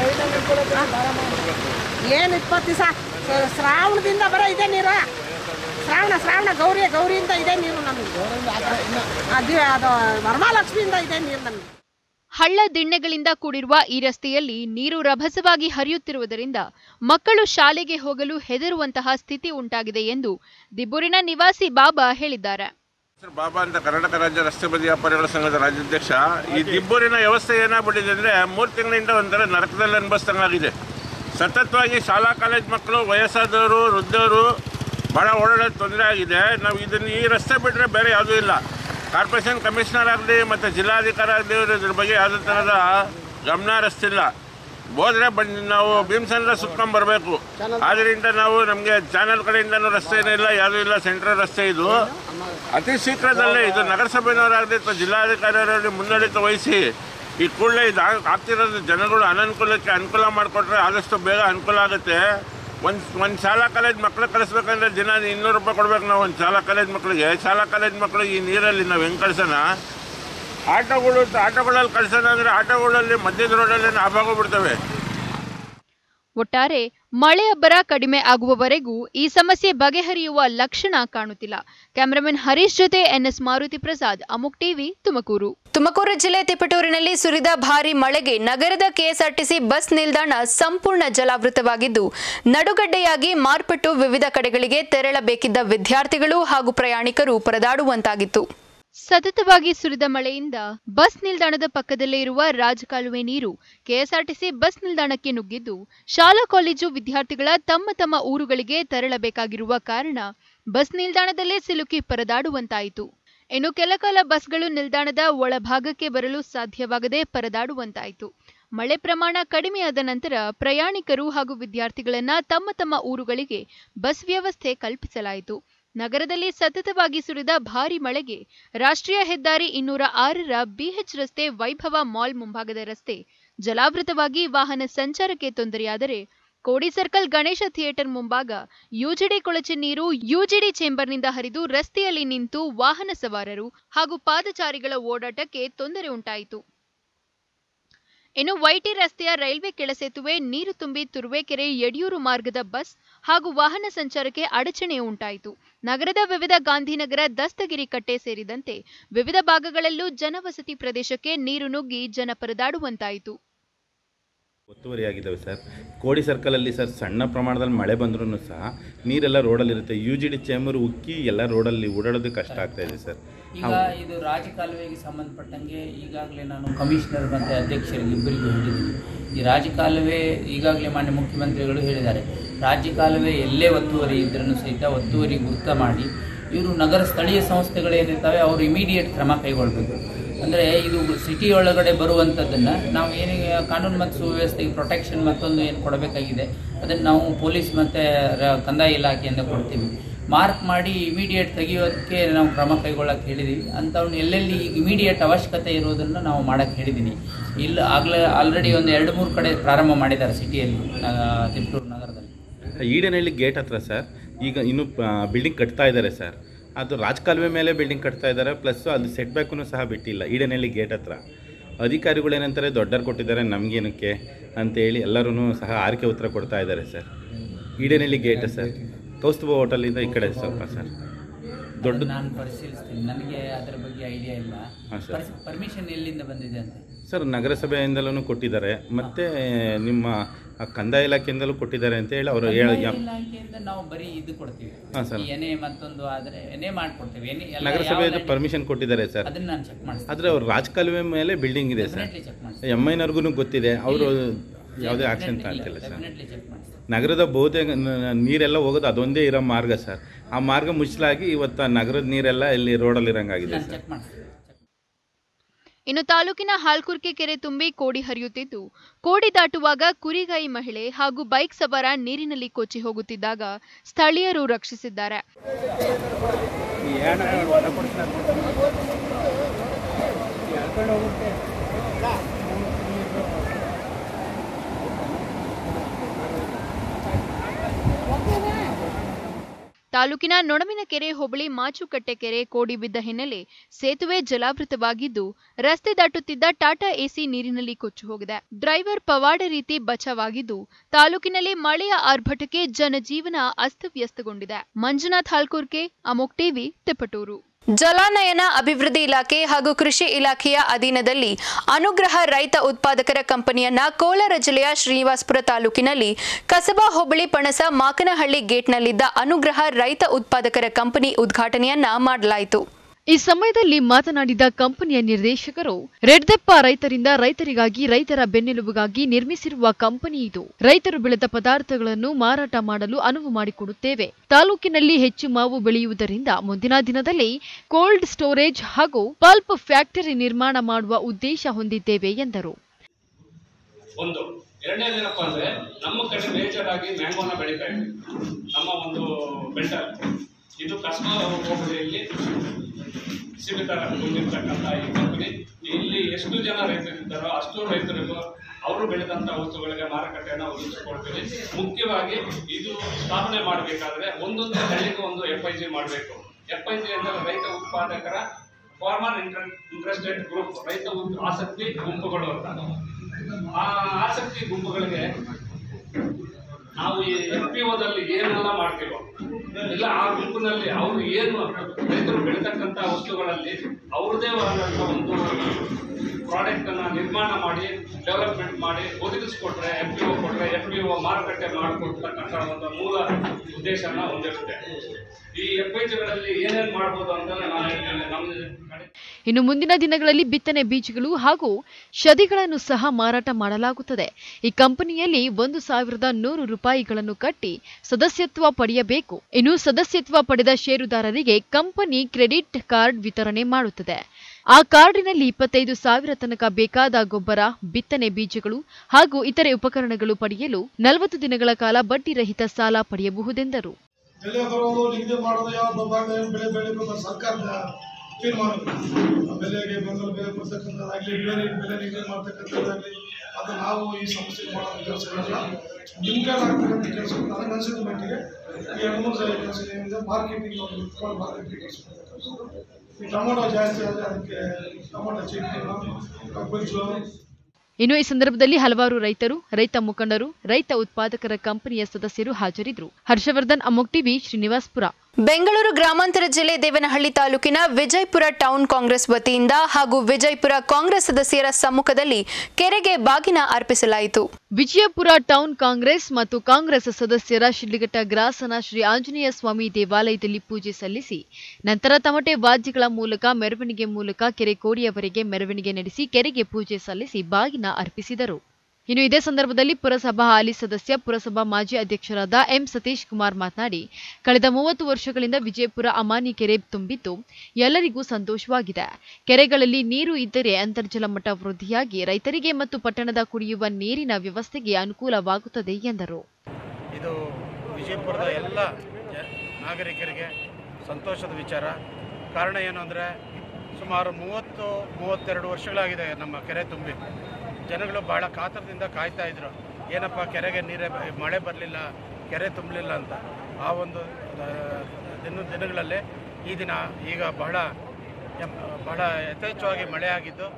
ಏನು ಇಪ್ಪತ್ತು ದಿವಸ ಶ್ರಾವಣದಿಂದ ಬರೋ ಇದೆ ನೀರು ಶ್ರಾವಣ ಶ್ರಾವಣ ಗೌರಿ ಗೌರಿಯಿಂದ ಇದೆ ನೀರು ನಮಗೆ ಅದು ಅದು ವರಮಹಾಲಕ್ಷ್ಮಿಯಿಂದ ಇದೆ ನೀರು ನಮಗೆ ಹಳ್ಳ ದಿಣ್ಣೆಗಳಿಂದ ಕೂಡಿರುವ ಈ ರಸ್ತೆಯಲ್ಲಿ ನೀರು ರಭಸವಾಗಿ ಹರಿಯುತ್ತಿರುವುದರಿಂದ ಮಕ್ಕಳು ಶಾಲೆಗೆ ಹೋಗಲು ಹೆದರುವಂತಹ ಸ್ಥಿತಿ ಉಂಟಾಗಿದೆ ಎಂದು ದಿಬ್ಬೂರಿನ ನಿವಾಸಿ ಬಾಬಾ ಹೇಳಿದ್ದಾರೆ ಸರ್ ಬಾಬಾ ಅಂತ ಕರ್ನಾಟಕ ರಾಜ್ಯ ರಸ್ತೆ ಬದಿ ವ್ಯಾಪಾರಿಗಳ ಸಂಘದ ರಾಜ್ಯಾಧ್ಯಕ್ಷ ಈ ದಿಬ್ಬೂರಿನ ವ್ಯವಸ್ಥೆ ಏನಾಗ್ಬಿಟ್ಟಿದೆ ಅಂದರೆ ಮೂರು ತಿಂಗಳಿಂದ ಒಂಥರ ನರಕದಲ್ಲಿ ಅನುಭವಿಸ್ದಂಗಾಗಿದೆ ಸತತವಾಗಿ ಶಾಲಾ ಕಾಲೇಜ್ ಮಕ್ಕಳು ವಯಸ್ಸಾದವರು ವೃದ್ಧರು ಭಾಳ ಓಡಾಡೋದು ತೊಂದರೆ ಆಗಿದೆ ನಾವು ಇದನ್ನು ಈ ರಸ್ತೆ ಬಿಟ್ಟರೆ ಬೇರೆ ಯಾವುದೂ ಇಲ್ಲ ಕಾರ್ಪೊರೇಷನ್ ಕಮಿಷನರ್ ಆಗಲಿ ಮತ್ತು ಜಿಲ್ಲಾಧಿಕಾರಿ ಆಗಲಿ ಇದ್ರ ಬಗ್ಗೆ ಯಾವುದೇ ಥರದ ಗಮನ ಹರಿಸ್ತಿಲ್ಲ ಹೋದ್ರೆ ಬಂದು ನಾವು ಭೀಮಸಂದ್ರ ಸುತ್ಕೊಂಡ್ ಬರಬೇಕು ಆದ್ರಿಂದ ನಾವು ನಮಗೆ ಚಾನಲ್ ಕಡೆಯಿಂದನೂ ರಸ್ತೆ ಏನಿಲ್ಲ ಯಾವುದೂ ಇಲ್ಲ ಸೆಂಟ್ರಲ್ ರಸ್ತೆ ಇದು ಅತಿ ಶೀಘ್ರದಲ್ಲೇ ಇದು ನಗರಸಭೆಯವರಾಗಲಿ ಅಥವಾ ಜಿಲ್ಲಾಧಿಕಾರಿಯವರಾಗಲಿ ಮುನ್ನಡೆತ ವಹಿಸಿ ಈ ಕೂಡಲೇ ಇದು ಆಗ್- ಆಗ್ತಿರೋದು ಜನಗಳು ಅನನುಕೂಲಕ್ಕೆ ಅನುಕೂಲ ಮಾಡಿಕೊಟ್ರೆ ಆದಷ್ಟು ಬೇಗ ಅನುಕೂಲ ಆಗುತ್ತೆ ಒಂದು ಒಂದು ಶಾಲಾ ಕಾಲೇಜ್ ಮಕ್ಳು ಕಳಿಸ್ಬೇಕಂದ್ರೆ ದಿನ ಇನ್ನೂರು ರೂಪಾಯಿ ಕೊಡ್ಬೇಕು ನಾವು ಒಂದು ಶಾಲಾ ಕಾಲೇಜ್ ಮಕ್ಕಳಿಗೆ ಶಾಲಾ ಕಾಲೇಜ್ ಮಕ್ಕಳಿಗೆ ಈ ನೀರಲ್ಲಿ ನಾವು ಹೆಂಗೆ ಕಳ್ಸೋಣ ಆಟೋಗಳು ಆಟೋಗಳಲ್ಲಿ ಕಳ್ಸೋಣ ಅಂದರೆ ಆಟೋಗಳಲ್ಲಿ ಮಧ್ಯದ ರೋಡಲ್ಲಿ ಆಗೋಗ್ಬಿಡ್ತವೆ ಒಟ್ಟಾರೆ ಮಳೆ ಅಬ್ಬರ ಕಡಿಮೆ ಆಗುವವರೆಗೂ ಈ ಸಮಸ್ಯೆ ಬಗೆಹರಿಯುವ ಲಕ್ಷಣ ಕಾಣುತ್ತಿಲ್ಲ ಕ್ಯಾಮರಾಮನ್ ಹರೀಶ್ ಜೊತೆ ಎನ್ಎಸ್ ಮಾರುತಿ ಪ್ರಸಾದ್ ಅಮುಕ್ ಟಿವಿ ತುಮಕೂರು ತುಮಕೂರು ಜಿಲ್ಲೆ ತಿಪಟೂರಿನಲ್ಲಿ ಸುರಿದ ಭಾರಿ ಮಳೆಗೆ ನಗರದ ಕೆಎಸ್ಆರ್ಟಿಸಿ ಬಸ್ ನಿಲ್ದಾಣ ಸಂಪೂರ್ಣ ಜಲಾವೃತವಾಗಿದ್ದು ನಡುಗಡ್ಡೆಯಾಗಿ ಮಾರ್ಪಟ್ಟು ವಿವಿಧ ಕಡೆಗಳಿಗೆ ತೆರಳಬೇಕಿದ್ದ ವಿದ್ಯಾರ್ಥಿಗಳು ಹಾಗೂ ಪ್ರಯಾಣಿಕರು ಪರದಾಡುವಂತಾಗಿತ್ತು ಸತತವಾಗಿ ಸುರಿದ ಮಳೆಯಿಂದ ಬಸ್ ನಿಲ್ದಾಣದ ಪಕ್ಕದಲ್ಲೇ ಇರುವ ರಾಜಕಾಲುವೆ ನೀರು ಕೆಎಸ್ಆರ್ಟಿಸಿ ಬಸ್ ನಿಲ್ದಾಣಕ್ಕೆ ನುಗ್ಗಿದ್ದು ಶಾಲಾ ಕಾಲೇಜು ವಿದ್ಯಾರ್ಥಿಗಳ ತಮ್ಮ ತಮ್ಮ ಊರುಗಳಿಗೆ ತೆರಳಬೇಕಾಗಿರುವ ಕಾರಣ ಬಸ್ ನಿಲ್ದಾಣದಲ್ಲೇ ಸಿಲುಕಿ ಪರದಾಡುವಂತಾಯಿತು ಇನ್ನು ಕೆಲಕಾಲ ಬಸ್ಗಳು ನಿಲ್ದಾಣದ ಒಳಭಾಗಕ್ಕೆ ಬರಲು ಸಾಧ್ಯವಾಗದೆ ಪರದಾಡುವಂತಾಯಿತು ಮಳೆ ಪ್ರಮಾಣ ಕಡಿಮೆಯಾದ ನಂತರ ಪ್ರಯಾಣಿಕರು ಹಾಗೂ ವಿದ್ಯಾರ್ಥಿಗಳನ್ನ ತಮ್ಮ ತಮ್ಮ ಊರುಗಳಿಗೆ ಬಸ್ ವ್ಯವಸ್ಥೆ ಕಲ್ಪಿಸಲಾಯಿತು ನಗರದಲ್ಲಿ ಸತತವಾಗಿ ಸುರಿದ ಭಾರಿ ಮಳೆಗೆ ರಾಷ್ಟ್ರೀಯ ಹೆದ್ದಾರಿ ಇನ್ನೂರ ಆರರ ಬಿಎಚ್ ರಸ್ತೆ ವೈಭವ ಮಾಲ್ ಮುಂಭಾಗದ ರಸ್ತೆ ಜಲಾವೃತವಾಗಿ ವಾಹನ ಸಂಚಾರಕ್ಕೆ ತೊಂದರೆಯಾದರೆ ಕೋಡಿ ಸರ್ಕಲ್ ಗಣೇಶ ಥಿಯೇಟರ್ ಮುಂಭಾಗ ಯುಜಿಡಿ ಕೊಳಚೆ ನೀರು ಯುಜಿಡಿ ಚೇಂಬರ್ನಿಂದ ಹರಿದು ರಸ್ತೆಯಲ್ಲಿ ನಿಂತು ವಾಹನ ಸವಾರರು ಹಾಗೂ ಪಾದಚಾರಿಗಳ ಓಡಾಟಕ್ಕೆ ತೊಂದರೆ ಉಂಟಾಯಿತು ಇನ್ನು ವೈಟಿ ರಸ್ತೆಯ ರೈಲ್ವೆ ಕೆಳಸೇತುವೆ ನೀರು ತುಂಬಿ ತುರುವೇಕೆರೆ ಯಡಿಯೂರು ಮಾರ್ಗದ ಬಸ್ ಹಾಗೂ ವಾಹನ ಸಂಚಾರಕ್ಕೆ ಅಡಚಣೆ ಉಂಟಾಯಿತು ನಗರದ ವಿವಿಧ ಗಾಂಧಿನಗರ ದಸ್ತಗಿರಿ ಕಟ್ಟೆ ಸೇರಿದಂತೆ ವಿವಿಧ ಭಾಗಗಳಲ್ಲೂ ಜನವಸತಿ ಪ್ರದೇಶಕ್ಕೆ ನೀರು ನುಗ್ಗಿ ಜನ ಪರದಾಡುವಂತಾಯಿತು ಒತ್ತುವರಿಯಾಗಿದ್ದಾವೆ ಸರ್ ಕೋಡಿ ಸರ್ಕಲಲ್ಲಿ ಸರ್ ಸಣ್ಣ ಪ್ರಮಾಣದಲ್ಲಿ ಮಳೆ ಬಂದ್ರೂ ಸಹ ನೀರೆಲ್ಲ ರೋಡಲ್ಲಿರುತ್ತೆ ಯು ಜಿ ಡಿ ಚೇಂಬರ್ ಉಕ್ಕಿ ಎಲ್ಲ ರೋಡಲ್ಲಿ ಓಡಾಡೋದು ಕಷ್ಟ ಆಗ್ತಾ ಇದೆ ಸರ್ ಈಗ ಇದು ರಾಜಕಾಲುವೆಗೆ ಸಂಬಂಧಪಟ್ಟಂಗೆ ಈಗಾಗಲೇ ನಾನು ಕಮಿಷನರ್ ಮತ್ತು ಅಧ್ಯಕ್ಷರಿಗೆ ಇಬ್ಬರಿಗೂ ಹೇಳಿದ್ದೀನಿ ಈ ರಾಜಕಾಲುವೆ ಈಗಾಗಲೇ ಮಾನ್ಯ ಮುಖ್ಯಮಂತ್ರಿಗಳು ಹೇಳಿದ್ದಾರೆ ರಾಜಕಾಲುವೆ ಎಲ್ಲೇ ಒತ್ತುವರಿ ಇದ್ರೂ ಸಹಿತ ಒತ್ತುವರಿ ಗುರುತ ಮಾಡಿ ಇವರು ನಗರ ಸ್ಥಳೀಯ ಸಂಸ್ಥೆಗಳೇನಿರ್ತವೆ ಅವರು ಇಮಿಡಿಯೇಟ್ ಕ್ರಮ ಕೈಗೊಳ್ಳಬೇಕು ಅಂದರೆ ಇದು ಸಿಟಿ ಒಳಗಡೆ ಬರುವಂಥದ್ದನ್ನು ನಾವು ಏನು ಕಾನೂನು ಮತ್ತು ಸುವ್ಯವಸ್ಥೆಗೆ ಪ್ರೊಟೆಕ್ಷನ್ ಮತ್ತೊಂದು ಏನು ಕೊಡಬೇಕಾಗಿದೆ ಅದನ್ನು ನಾವು ಪೊಲೀಸ್ ಮತ್ತು ರ- ಕಂದಾಯ ಇಲಾಖೆಯಿಂದ ಕೊಡ್ತೀವಿ ಮಾರ್ಕ್ ಮಾಡಿ ಇಮಿಡಿಯೇಟ್ ತೆಗೆಯೋದಕ್ಕೆ ನಾವು ಕ್ರಮ ಕೈಗೊಳ್ಳಕ್ಕೆ ಹೇಳಿದ್ದೀವಿ ಅಂಥವ್ನ ಎಲ್ಲೆಲ್ಲಿ ಈಗ ಇಮಿಡಿಯೇಟ್ ಅವಶ್ಯಕತೆ ಇರೋದನ್ನು ನಾವು ಮಾಡಕ್ಕೆ ಹೇಳಿದ್ದೀನಿ ಇಲ್ಲ ಆಗಲೇ ಆಲ್ರೆಡಿ ಒಂದು ಎರಡು ಮೂರು ಕಡೆ ಪ್ರಾರಂಭ ಮಾಡಿದ್ದಾರೆ ಸಿಟಿಯಲ್ಲಿ ತಿಪ್ಟೂರು ನಗರದಲ್ಲಿ ಈಡೇನಹಳ್ಳಿ ಗೇಟ್ ಹತ್ರ ಸರ್ ಈಗ ಇನ್ನೂ ಬಿಲ್ಡಿಂಗ್ ಕಟ್ತಾ ಇದ್ದಾರೆ ಸರ್ ಅದು ರಾಜಕಾಲುವೆ ಮೇಲೆ ಬಿಲ್ಡಿಂಗ್ ಕಟ್ತಾ ಇದ್ದಾರೆ ಪ್ಲಸ್ ಅದು ಸೆಟ್ ಬ್ಯಾಕೂ ಸಹ ಬಿಟ್ಟಿಲ್ಲ ಈಡೇನಹಳ್ಳಿ ಗೇಟ್ ಹತ್ರ ಅಧಿಕಾರಿಗಳು ಏನಂತಾರೆ ದೊಡ್ಡರು ಕೊಟ್ಟಿದ್ದಾರೆ ನಮಗೇನಕ್ಕೆ ಅಂತೇಳಿ ಎಲ್ಲರೂ ಸಹ ಆರ್ಕೆ ಉತ್ತರ ಕೊಡ್ತಾ ಇದ್ದಾರೆ sir Edenahalli gate sir Kaustubha ಹೋಟೆಲಿಂದ ಈ ಕಡೆ ಸ್ವಲ್ಪ ಸರ್ ದೊಡ್ಡ ನಾನು ಪರಿಶೀಲಿಸ್ತೀನಿ ನನಗೆ ಅದರ ಬಗ್ಗೆ ಐಡಿಯಾ ಇಲ್ಲ ಹಾಂ ಸರ್ ಪರ್ಮಿಷನ್ ಎಲ್ಲಿಂದ ಬಂದಿದೆ ಅಂತ ಸರ್ ನಗರಸಭೆಯಿಂದಲೂ ಕೊಟ್ಟಿದ್ದಾರೆ ಮತ್ತು ನಿಮ್ಮ ಆ ಕಂದಾಯ ಇಲಾಖೆಯಿಂದಲೂ ಕೊಟ್ಟಿದ್ದಾರೆ ಅಂತ ಹೇಳಿ ಅವರು ಹೇಳ ಕಂದಾಯ ಇಲಾಖೆಯಿಂದ ನಾವು ಬರೀ ಇದು ಕೊಡ್ತೀವಿ ಹಾಂ ಸರ್ ಈ ಎನೆ ಮತ್ತೊಂದು ಆದರೆ ಎನೆ ಮಾಡ್ಕೊಡ್ತೀವಿ ಎನೆ ಎಲ್ಲ ನಗರಸಭೆಯಿಂದ ಯಾವ ಪರ್ಮಿಷನ್ ಕೊಟ್ಟಿದ್ದಾರೆ ಸರ್ ಅದನ್ನ ನಾನು ಚೆಕ್ ಮಾಡಿಸ್ತೀನಿ ಆದರೆ ಅವ್ರು ರಾಜಕಾಲುವೆ ಮೇಲೆ ಬಿಲ್ಡಿಂಗ್ ಇದೆ ಸರ್ Definitely check ಮಾಡ್ತೀನಿ. ಎಮ್ ಐನವ್ರಿಗೂ ಗೊತ್ತಿದೆ ಅವರು ಯಾವುದೇ ಆಕ್ಷನ್ ತಗೊಳ್ತಿಲ್ಲ ಸರ್ ಡೆಫಿನೆಟ್ಲಿ ಚೆಕ್ ಮಾಡಿಸ್ತೀನಿ ನಗರದ ಬಹುತೇಕ ನ- ನೀರೆಲ್ಲ ಹೋಗೋದು ಅದೊಂದೇ ಇರೋ ಮಾರ್ಗ ಸರ್ ಆ ಮಾರ್ಗ ಮುಚ್ಚಲಾಗಿ ಇವತ್ತು ಆ ನಗರದ ನೀರೆಲ್ಲ ಇಲ್ಲಿ ರೋಡಲ್ಲಿ ಇರಂಗಾಗಿದೆ ನಾನು ಸರ್ ಚೆಕ್ ಮಾಡಿಸ್ತೀನಿ ಇನ್ನು ತಾಲೂಕಿನ ಹಾಲ್ಕುರ್ಕೆ ಕೆರೆ ತುಂಬಿ ಕೋಡಿ ಹರಿಯುತ್ತಿದ್ದು ಕೋಡಿ ದಾಟುವಾಗ ಕುರಿಗಾಯಿ ಮಹಿಳೆ ಹಾಗೂ ಬೈಕ್ ಸವಾರ ನೀರಿನಲ್ಲಿ ಕೊಚ್ಚಿ ಹೋಗುತ್ತಿದ್ದಾಗ ಸ್ಥಳೀಯರು ರಕ್ಷಿಸಿದ್ದಾರೆ ತಾಲೂಕಿನ ನೊಣವಿನ ಕೆರೆ ಹೋಬಳಿ ಮಾಚುಕಟ್ಟೆ ಕೆರೆ ಕೋಡಿ ಬಿದ್ದ ಹಿನ್ನೆಲೆ ಸೇತುವೆ ಜಲಾವೃತವಾಗಿದ್ದು ರಸ್ತೆ ದಾಟುತ್ತಿದ್ದ ಟಾಟಾ ಎಸಿ ನೀರಿನಲ್ಲಿ ಕೊಚ್ಚಿ ಹೋಗಿದೆ ಡ್ರೈವರ್ ಪವಾಡ ರೀತಿ ಬಚಾವಾಗಿದ್ದು ತಾಲೂಕಿನಲ್ಲಿ ಮಳೆಯ ಆರ್ಭಟಕ್ಕೆ ಜನಜೀವನ ಅಸ್ತವ್ಯಸ್ತಗೊಂಡಿದೆ ಮಂಜುನಾಥ್ ಹಾಲ್ಕೂರ್ಕೆ ಅಮೋಕ್ ಟಿವಿ ತಿಪಟೂರು ಜಲಾನಯನ ಅಭಿವೃದ್ಧಿ ಇಲಾಖೆ ಹಾಗೂ ಕೃಷಿ ಇಲಾಖೆಯ ಅಧೀನದಲ್ಲಿ ಅನುಗ್ರಹ ರೈತ ಉತ್ಪಾದಕರ ಕಂಪನಿಯನ್ನ ಕೋಲಾರ ಜಿಲ್ಲೆಯ ಶ್ರೀನಿವಾಸಪುರ ತಾಲೂಕಿನಲ್ಲಿ ಕಸಬಾ ಹೋಬಳಿ ಪಣಸ ಮಾಕನಹಳ್ಳಿ ಗೇಟ್ನಲ್ಲಿದ್ದ ಅನುಗ್ರಹ ರೈತ ಉತ್ಪಾದಕರ ಕಂಪನಿ ಉದ್ಘಾಟನೆಯನ್ನ ಮಾಡಲಾಯಿತು ಈ ಸಮಯದಲ್ಲಿ ಮಾತನಾಡಿದ ಕಂಪನಿಯ ನಿರ್ದೇಶಕರು ರೆಡ್ದೆಪ್ಪ ರೈತರಿಂದ ರೈತರಿಗಾಗಿ ರೈತರ ಬೆನ್ನೆಲುಬುಗಾಗಿ ನಿರ್ಮಿಸಿರುವ ಕಂಪನಿ ಇದು ರೈತರು ಬೆಳೆದ ಪದಾರ್ಥಗಳನ್ನು ಮಾರಾಟ ಮಾಡಲು ಅನುವು ಮಾಡಿಕೊಡುತ್ತೇವೆ ತಾಲೂಕಿನಲ್ಲಿ ಹೆಚ್ಚು ಮಾವು ಬೆಳೆಯುವುದರಿಂದ ಮುಂದಿನ ದಿನದಲ್ಲಿ ಕೋಲ್ಡ್ ಸ್ಟೋರೇಜ್ ಹಾಗೂ ಪಲ್ಪ್ ಫ್ಯಾಕ್ಟರಿ ನಿರ್ಮಾಣ ಮಾಡುವ ಉದ್ದೇಶ ಹೊಂದಿದ್ದೇವೆ ಎಂದರು ಒಂದು ಎರಡನೇದೇನಪ್ಪ ಅಂದ್ರೆ ನಮ್ಮ ಕಡೆ ಮೇಜರ್ ಆಗಿ ಮ್ಯಾಂಗೋನ ಬೆಳೀತಾ ಇದ್ವಿ ನಮ್ಮ ಒಂದು ಬೆಲ್ಟಲ್ಲಿ ಇದು ಕಸ್ಬಾ ಹೋಬಳಿಯಲ್ಲಿ ಸೀಮಿತ ಹೊಂದಿರ್ತಕ್ಕಂಥ ಈ ಕಂಪನಿ ಇಲ್ಲಿ ಎಷ್ಟು ಜನ ರೈತರಿದ್ದಾರೋ ಅಷ್ಟು ರೈತರಿಗೂ ಅವರು ಬೆಳೆದಂಥ ವಸ್ತುಗಳಿಗೆ ಮಾರುಕಟ್ಟೆಯನ್ನು ಒದಗಿಸಿಕೊಡ್ತೀವಿ ಮುಖ್ಯವಾಗಿ ಇದು ಸ್ಥಾಪನೆ ಮಾಡಬೇಕಾದ್ರೆ ಒಂದೊಂದು ಹಳ್ಳಿಗೂ ಒಂದು ಎಫ್ ಐ ಜಿ ಮಾಡಬೇಕು ಎಫ್ ಐ ಜಿ ಅಂದರೆ ರೈತ ಉತ್ಪಾದಕರ ಫಾರ್ಮರ್ ಇಂಟ್ರ ಇಂಟ್ರೆಸ್ಟೆಡ್ ಗ್ರೂಪ್ ರೈತ ಉತ್- ಆಸಕ್ತಿ ಗುಂಪುಗಳು ಅಂತ ಆ ಆಸಕ್ತಿ ಗುಂಪುಗಳಿಗೆ ನಾವು ಈ ಎಫ್ ಪಿ ಓದಲ್ಲಿ ಏನೆಲ್ಲ ಮಾಡ್ತೀವೋ ಇಲ್ಲ ಆ ಗುಂಪಿನಲ್ಲಿ ಅವರು ಏನು ರೈತರು ಬೆಳೀತಕ್ಕಂಥ ವಸ್ತುಗಳಲ್ಲಿ ಅವ್ರದೇ ಆದಂಥ ಒಂದು ಪ್ರಾಡಕ್ಟ್ ಅನ್ನ ನಿರ್ಮಾಣ ಮಾಡಿ ಡೆವಲಪ್ಮೆಂಟ್ ಮಾಡಿ ಒದಗಿಸ್ಕೊಟ್ರೆ ಎಫ್ ಪಿ ಒ ಕೊಟ್ರೆ ಎಫ್ ಪಿ ಒ ಮಾರುಕಟ್ಟೆ ಮಾಡಿಕೊಡ್ತಕ್ಕಂಥ ಒಂದು ಮೂಲ ಉದ್ದೇಶನ ಹೊಂದಿರುತ್ತೆ ಈ ಎಫ್ ಐ ಜಿಗಳಲ್ಲಿ ಏನೇನು ಮಾಡ್ಬೋದು ಅಂತ ನಾನು ಹೇಳ್ತೇನೆ ನಮ್ಮ ಕಡೆ ಇನ್ನು ಮುಂದಿನ ದಿನಗಳಲ್ಲಿ ಬಿತ್ತನೆ ಬೀಜಗಳು ಹಾಗೂ ಶದಿಗಳನ್ನು ಸಹ ಮಾರಾಟ ಮಾಡಲಾಗುತ್ತದೆ ಈ ಕಂಪನಿಯಲ್ಲಿ ಒಂದು ಸಾವಿರದ ನೂರು ರೂಪಾಯಿಗಳನ್ನು ಕಟ್ಟಿ ಸದಸ್ಯತ್ವ ಪಡೆಯಬೇಕು ಇನ್ನು ಸದಸ್ಯತ್ವ ಪಡೆದ ಷೇರುದಾರರಿಗೆ ಕಂಪನಿ ಕ್ರೆಡಿಟ್ ಕಾರ್ಡ್ ವಿತರಣೆ ಮಾಡುತ್ತದೆ ಆ ಕಾರ್ಡಿನಲ್ಲಿ ಇಪ್ಪತ್ತೈದು ಸಾವಿರ ತನಕ ಬೇಕಾದ ಗೊಬ್ಬರ ಬಿತ್ತನೆ ಬೀಜಗಳು ಹಾಗೂ ಇತರೆ ಉಪಕರಣಗಳು ಪಡೆಯಲು ನಲವತ್ತು ದಿನಗಳ ಕಾಲ ಬಡ್ಡಿ ರಹಿತ ಸಾಲ ಪಡೆಯಬಹುದೆಂದರು ಬೆಲೆ ಬರೋದು ನಿಗದಿ ಮಾಡೋದು ಯಾವ ಭಾಗ ಏನು ಬೆಳೆ ಬೆಳಿಬೇಕು ಅಂತ ಸರ್ಕಾರದ ತೀರ್ಮಾನ ಆ ಬೆಲೆಗೆ ಬೆಂಬಲ ಬೆಲೆ ಕೊಡ್ತಕ್ಕಂಥದ್ದಾಗಲಿ ಬೇರೆ ಬೆಲೆ ನಿಗದಿ ಮಾಡ್ತಕ್ಕಂಥದ್ದಾಗಲಿ ಅದು ನಾವು ಈ ಸಮಸ್ಯೆ ಮಾಡೋ ಕೆಲಸಗಳಲ್ಲ ನಿಮ್ಮ ಕೈಲಾಗ್ತಕ್ಕಂಥ ಕೆಲಸ ನನಗೆ ಅನಿಸಿದ ಮಟ್ಟಿಗೆ ಈ ಎರಡು ಮೂರು ಸಲ ಕೆಲಸ ಏನಿದೆ ಮಾರ್ಕೆಟಿಂಗ್ ಒಂದು ಇಟ್ಕೊಂಡು ಮಾರ್ಕೆಟಿಂಗ್ ಕೆಲಸ ಈ ಟೊಮೊಟೊ ಜಾಸ್ತಿ ಆದರೆ ಅದಕ್ಕೆ ಟೊಮೊಟೊ ಚಟ್ನಿ ಗೊಜ್ಜು ಇನ್ನು ಈ ಸಂದರ್ಭದಲ್ಲಿ ಹಲವಾರು ರೈತರು ರೈತ ಮುಖಂಡರು ರೈತ ಉತ್ಪಾದಕರ ಕಂಪನಿಯ ಸದಸ್ಯರು ಹಾಜರಿದ್ದರು ಹರ್ಷವರ್ಧನ್ ಅಮೋಕ್ ಟಿವಿ ಶ್ರೀನಿವಾಸ್ಪುರ ಬೆಂಗಳೂರು ಗ್ರಾಮಾಂತರ ಜಿಲ್ಲೆ ದೇವನಹಳ್ಳಿ ತಾಲೂಕಿನ ವಿಜಯಪುರ ಟೌನ್ ಕಾಂಗ್ರೆಸ್ ವತಿಯಿಂದ ಹಾಗೂ ವಿಜಯಪುರ ಕಾಂಗ್ರೆಸ್ ಸದಸ್ಯರ ಸಮ್ಮುಖದಲ್ಲಿ ಕೆರೆಗೆ ಬಾಗಿನ ಅರ್ಪಿಸಲಾಯಿತು ವಿಜಯಪುರ ಟೌನ್ ಕಾಂಗ್ರೆಸ್ ಮತ್ತು ಕಾಂಗ್ರೆಸ್ ಸದಸ್ಯರ ಶಿಡ್ಲಘಟ್ಟ ಗ್ರಾಸನ ಶ್ರೀ ಆಂಜನೇಯ ಸ್ವಾಮಿ ದೇವಾಲಯದಲ್ಲಿ ಪೂಜೆ ಸಲ್ಲಿಸಿ ನಂತರ ತಮಟೆ ವಾದ್ಯಗಳ ಮೂಲಕ ಮೆರವಣಿಗೆ ಮೂಲಕ ಕೆರೆ ಕೋಡಿಯವರೆಗೆ ಮೆರವಣಿಗೆ ನಡೆಸಿ ಕೆರೆಗೆ ಪೂಜೆ ಸಲ್ಲಿಸಿ ಬಾಗಿನ ಅರ್ಪಿಸಿದರು ಇನ್ನು ಇದೇ ಸಂದರ್ಭದಲ್ಲಿ ಪುರಸಭಾ ಹಾಲಿ ಸದಸ್ಯ ಪುರಸಭಾ ಮಾಜಿ ಅಧ್ಯಕ್ಷರಾದ ಎಂ ಸತೀಶ್ ಕುಮಾರ್ ಮಾತನಾಡಿ ಕಳೆದ ಮೂವತ್ತು ವರ್ಷಗಳಿಂದ ವಿಜಯಪುರ ಅಮಾನಿ ಕೆರೆ ತುಂಬಿದ್ದು ಎಲ್ಲರಿಗೂ ಸಂತೋಷವಾಗಿದೆ ಕೆರೆಗಳಲ್ಲಿ ನೀರು ಇದ್ದರೆ ಅಂತರ್ಜಲ ಮಟ್ಟ ವೃದ್ಧಿಯಾಗಿ ರೈತರಿಗೆ ಮತ್ತು ಪಟ್ಟಣದ ಕುಡಿಯುವ ನೀರಿನ ವ್ಯವಸ್ಥೆಗೆ ಅನುಕೂಲವಾಗುತ್ತದೆ ಎಂದರು ಇದು ವಿಜಯಪುರದ ಎಲ್ಲ ಜ- ನಾಗರಿಕರಿಗೆ ಸಂತೋಷದ ವಿಚಾರ ಕಾರಣ ಏನು ಅಂದರೆ ಸುಮಾರು ಮೂವತ್ತು ಮೂವತ್ತೆರಡು ವರ್ಷಗಳಾಗಿದೆ ನಮ್ಮ ಕೆರೆ ತುಂಬಿ ಜನಗಳು ಭಾಳ ಕಾತರದಿಂದ ಕಾಯ್ತಾ ಇದ್ರು ಏನಪ್ಪ ಕೆರೆಗೆ ನೀರೇ ಬ- ಮಳೆ ಬರಲಿಲ್ಲ ಕೆರೆ ತುಂಬಲಿಲ್ಲ ಅಂತ ಆ ಒಂದು ಆ, ದಿನ ದಿನಗಳಲ್ಲಿ ಈ ದಿನ ಈಗ ಬಹಳ ಎಂ- ಬಹಳ ಯಥೇಚ್ಛವಾಗಿ ಮಳೆ ಆಗಿದ್ದು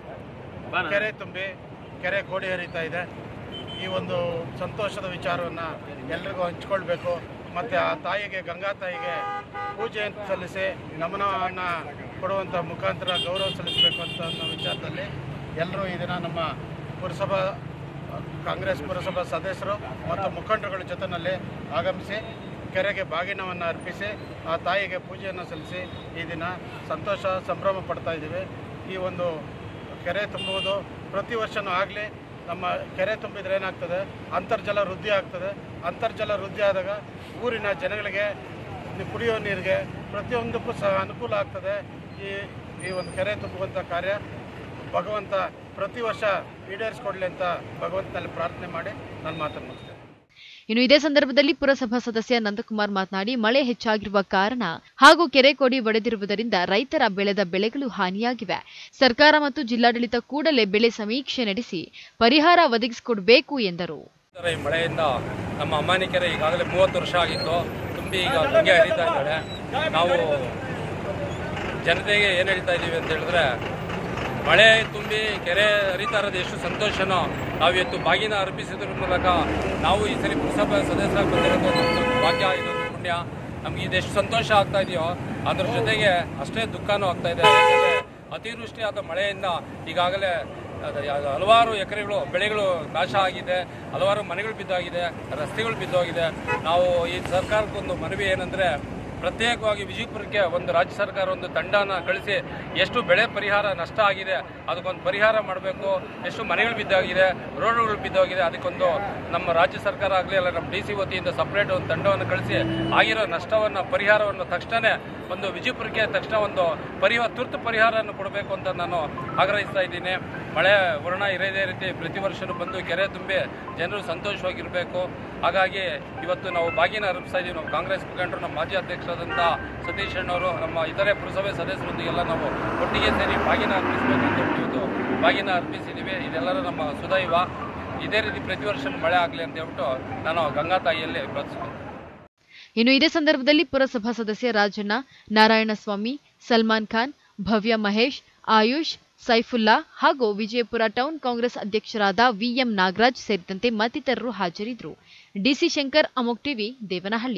ಕೆರೆ ತುಂಬಿ ಕೆರೆ ಕೋಡಿ ಹರಿತಾ ಇದೆ ಈ ಒಂದು ಸಂತೋಷದ ವಿಚಾರವನ್ನು ಎಲ್ರಿಗೂ ಹಂಚ್ಕೊಳ್ಬೇಕು ಮತ್ತು ಆ ತಾಯಿಗೆ ಗಂಗಾ ತಾಯಿಗೆ ಪೂಜೆ ಸಲ್ಲಿಸಿ ನಮನವನ್ನು ಕೊಡುವಂಥ ಮುಖಾಂತರ ಗೌರವ ಸಲ್ಲಿಸಬೇಕು ಅಂತ ಅನ್ನೋ ವಿಚಾರದಲ್ಲಿ ಎಲ್ಲರೂ ಈ ದಿನ ನಮ್ಮ ಪುರಸಭಾ ಕಾಂಗ್ರೆಸ್ ಪುರಸಭಾ ಸದಸ್ಯರು ಮತ್ತು ಮುಖಂಡರುಗಳ ಜೊತೆಯಲ್ಲಿ ಆಗಮಿಸಿ ಕೆರೆಗೆ ಬಾಗಿನವನ್ನು ಅರ್ಪಿಸಿ ಆ ತಾಯಿಗೆ ಪೂಜೆಯನ್ನು ಸಲ್ಲಿಸಿ ಈ ದಿನ ಸಂತೋಷ ಸಂಭ್ರಮ ಪಡ್ತಾ ಇದ್ದೀವಿ ಈ ಒಂದು ಕೆರೆ ತುಂಬುವುದು ಪ್ರತಿ ವರ್ಷವೂ ಆಗಲಿ ನಮ್ಮ ಕೆರೆ ತುಂಬಿದ್ರೆ ಏನಾಗ್ತದೆ ಅಂತರ್ಜಲ ವೃದ್ಧಿ ಆಗ್ತದೆ ಅಂತರ್ಜಲ ವೃದ್ಧಿ ಆದಾಗ ಊರಿನ ಜನಗಳಿಗೆ ನಿ- ಕುಡಿಯೋ ನೀರಿಗೆ ಪ್ರತಿಯೊಂದಕ್ಕೂ ಸಹ ಅನುಕೂಲ ಆಗ್ತದೆ ಈ ಈ ಒಂದು ಕೆರೆ ತುಂಬುವಂಥ ಕಾರ್ಯ ಭಗವಂತ ಪ್ರತಿ ವರ್ಷ ಈಡೇರಿಸ್ಕೊಡ್ಲಿ ಅಂತ ಭಗವಂತನಲ್ಲಿ ಪ್ರಾರ್ಥನೆ ಮಾಡಿ ನಾನು ಮಾತನ್ನು ಮುಗಿಸ್ತೇನೆ ಇನ್ನು ಇದೇ ಸಂದರ್ಭದಲ್ಲಿ ಪುರಸಭಾ ಸದಸ್ಯ ನಂದಕುಮಾರ್ ಮಾತನಾಡಿ ಮಳೆ ಹೆಚ್ಚಾಗಿರುವ ಕಾರಣ ಹಾಗೂ ಕೆರೆ ಕೊಡಿ ಒಡೆದಿರುವುದರಿಂದ ರೈತರ ಬೆಳೆದ ಬೆಳೆಗಳು ಹಾನಿಯಾಗಿವೆ ಸರ್ಕಾರ ಮತ್ತು ಜಿಲ್ಲಾಡಳಿತ ಕೂಡಲೇ ಬೆಳೆ ಸಮೀಕ್ಷೆ ನಡೆಸಿ ಪರಿಹಾರ ಒದಗಿಸಿಕೊಡಬೇಕು ಎಂದರು ಸರ್, ಈ ಮಳೆಯಿಂದ ನಮ್ಮ ಅಮ್ಮಾನಿ ಕೆರೆ ಈಗಾಗಲೇ ಮೂವತ್ತು ವರ್ಷ ಆಗಿತ್ತು ತುಂಬಿ ಈಗ ಗಂಗೆ ಹರಿತಾ ಇದ್ದಾಳೆ ನಾವು ಜನತೆಗೆ ಏನು ಹೇಳ್ತಾ ಇದ್ದೀವಿ ಅಂತ ಹೇಳಿದ್ರೆ ಮಳೆ ತುಂಬಿ ಕೆರೆ ಹರಿತಾ ಇರೋದು ಎಷ್ಟು ಸಂತೋಷನೋ ನಾವು ಇವತ್ತು ಬಾಗಿನ ಅರ್ಪಿಸಿದ್ರ ಮೂಲಕ ನಾವು ಈ ಸರಿ ಪುರಸಭಾ ಸದಸ್ಯರಾಗಿ ಬಂದಿರೋದು ನಮ್ದೊಂದು ಭಾಗ್ಯ ಇದೊಂದು ಪುಣ್ಯ ನಮ್ಗೆ ಇದೆಷ್ಟು ಸಂತೋಷ ಆಗ್ತಾ ಇದೆಯೋ ಅದ್ರ ಜೊತೆಗೆ ಅಷ್ಟೇ ದುಃಖನೂ ಆಗ್ತಾ ಇದೆ ಯಾಕಂದರೆ ಅತಿವೃಷ್ಟಿಯಾದ ಮಳೆಯಿಂದ ಈಗಾಗಲೇ ಅದು ಯಾ- ಹಲವಾರು ಎಕರೆಗಳು ಬೆಳೆಗಳು ನಾಶ ಆಗಿದೆ ಹಲವಾರು ಮನೆಗಳು ಬಿದ್ದೋಗಿದೆ ರಸ್ತೆಗಳು ಬಿದ್ದೋಗಿದೆ ನಾವು ಈ ಸರ್ಕಾರಕ್ಕೊಂದು ಮನವಿ ಏನಂದರೆ ಪ್ರತ್ಯೇಕವಾಗಿ ವಿಜಯಪುರಕ್ಕೆ ಒಂದು ರಾಜ್ಯ ಸರ್ಕಾರ ಒಂದು ತಂಡನ ಕಳಿಸಿ ಎಷ್ಟು ಬೆಳೆ ಪರಿಹಾರ ನಷ್ಟ ಆಗಿದೆ ಅದಕ್ಕೊಂದು ಪರಿಹಾರ ಮಾಡಬೇಕು ಎಷ್ಟು ಮನೆಗಳು ಬಿದ್ದೋಗಿದೆ ರೋಡ್ಗಳು ಬಿದ್ದೋಗಿದೆ ಅದಕ್ಕೊಂದು ನಮ್ಮ ರಾಜ್ಯ ಸರ್ಕಾರ ಆಗಲಿ ಅಲ್ಲ ನಮ್ಮ ಡಿ ಸಿ ವತಿಯಿಂದ ಸಪ್ರೇಟ್ ಒಂದು ತಂಡವನ್ನು ಕಳಿಸಿ ಆಗಿರೋ ನಷ್ಟವನ್ನು ಪರಿಹಾರವನ್ನು ತಕ್ಷಣ ಒಂದು ವಿಜಯಪುರಕ್ಕೆ ತಕ್ಷಣ ಒಂದು ಪರಿಹಾರ ತುರ್ತು ಪರಿಹಾರವನ್ನು ಕೊಡಬೇಕು ಅಂತ ನಾನು ಆಗ್ರಹಿಸ್ತಾ ಇದ್ದೀನಿ ಮಳೆ ವರ್ಣ ಇರದೇ ರೀತಿ ಪ್ರತಿ ವರ್ಷವೂ ಬಂದು ಕೆರೆ ತುಂಬಿ ಜನರು ಸಂತೋಷವಾಗಿರಬೇಕು ಹಾಗಾಗಿ ಇವತ್ತು ನಾವು ಬಾಗಿನ ಅರ್ಪಿಸ್ತಾ ಇದ್ದೀವಿ ನಾವು ಕಾಂಗ್ರೆಸ್ ಮುಖಂಡರು ನಮ್ಮ ಮಾಜಿ ಅಧ್ಯಕ್ಷರಾದಂಥ ಸತೀಶ್ ಅಣ್ಣವರು ನಮ್ಮ ಇತರೆ ಪುರಸಭೆ ಸದಸ್ಯರೊಂದಿಗೆಲ್ಲ ನಾವು ಒಟ್ಟಿಗೆ ಸೇರಿ ಬಾಗಿನ ಅರ್ಪಿಸಬೇಕು ಅಂತ ಹೇಳಿ ಇವತ್ತು ಬಾಗಿನ ಅರ್ಪಿಸಿದ್ದೀವಿ ಇದೆಲ್ಲರೂ ನಮ್ಮ ಸುದೈವ ಇದೇ ರೀತಿ ಪ್ರತಿ ವರ್ಷ ಮಳೆ ಆಗಲಿ ಅಂತ ಹೇಳ್ಬಿಟ್ಟು ನಾನು ಗಂಗಾ ತಾಯಿಯಲ್ಲಿ ಪ್ರಾರ್ಥಿಸ್ತೀನಿ ಇನ್ನು ಇದೇ ಸಂದರ್ಭದಲ್ಲಿ ಪುರಸಭಾ ಸದಸ್ಯ ರಾಜಣ್ಣ ನಾರಾಯಣಸ್ವಾಮಿ ಸಲ್ಮಾನ್ ಖಾನ್ ಭವ್ಯ ಮಹೇಶ್ ಆಯುಷ್ ಸೈಫುಲ್ಲಾ ಹಾಗೂ ವಿಜಯಪುರ ಟೌನ್ ಕಾಂಗ್ರೆಸ್ ಅಧ್ಯಕ್ಷರಾದ ವಿಎಂ ನಾಗರಾಜ್ ಸೇರಿದಂತೆ ಮತ್ತಿತರರು ಹಾಜರಿದ್ದರು ಡಿಸಿ ಶಂಕರ್ ಅಮೋಕ್ ಟಿವಿ ದೇವನಹಳ್ಳಿ